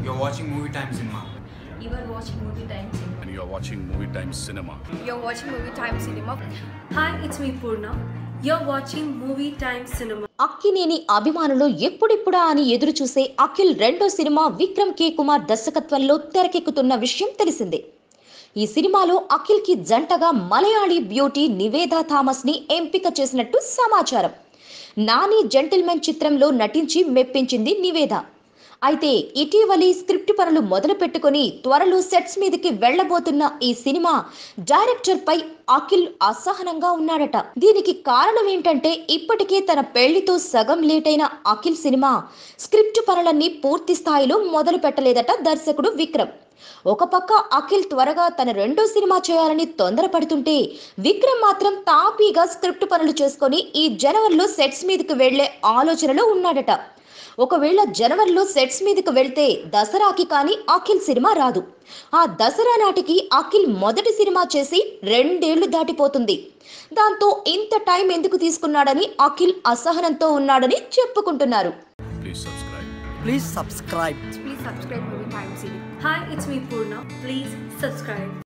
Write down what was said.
You're watching Movie Time Cinema. You are watching Movie Time Cinema. and you are watching Movie Time Cinema. You're watching Movie Time Cinema. Hi, it's me Purna. You're watching Movie Time Cinema. Akkineni అభిమానులు ఎప్పుడెప్పుడా అని ఎదురు చూసే అఖిల్ రెండో cinema Vikram కే కుమార్ దర్శకత్వంలో తెరకెక్కుతున్న విషయం తెలిసిందే ఈ సినిమాలో అఖిల్ కి జంటగా మలయాళీ బ్యూటీ నివేదా థామస్ ని ఎంపిక చేసినట్టు సమాచారం నాని జెంటిల్మెన్ చిత్రంలో నటించి మెప్పించింది నివేద అయితే ఇటీవలి స్క్రిప్ట్ పనులు మొదలు పెట్టుకుని త్వరలో సెట్స్ మీదకి వెళ్లబోతున్న ఈ సినిమా డైరెక్టర్ పై అఖిల్ అసహనంగా ఉన్నాడట దీనికి కారణం ఏంటంటే ఇప్పటికే తన పెళ్లితో సగం లేట్ అయిన అఖిల్ సినిమా స్క్రిప్ట్ పనులన్నీ పూర్తి స్థాయిలో మొదలు పెట్టలేదట దర్శకుడు విక్రమ్ ఒక పక్క అఖిల్ త్వరగా తన రెండో సినిమా చేయాలని తొందరపడుతుంటే విక్రమ్ మాత్రం తాపీగా స్క్రిప్ట్ పనులు చేసుకొని ఈ జనవరిలో సెట్స్ మీదకి వెళ్లే ఆలోచనలో ఉన్నాడట ఒకవేళ జనవరిలో సెట్స్ మీదకి వెళ్తే దసరాకి కానీ అఖిల్ సినిమా రాదు ఆ దసరా నాటికి అఖిల్ మొదటి సినిమా చేసి రెండేళ్లు దాటిపోతుంది దాంతో ఇంత టైం ఎందుకు తీసుకున్నాడని అఖిల్ అసహనంతో ఉన్నాడని చెప్పుకుంటున్నారు Please subscribe. Please subscribe. Please subscribe Movie Time Cinema. Hi, it's me Purna. Please subscribe.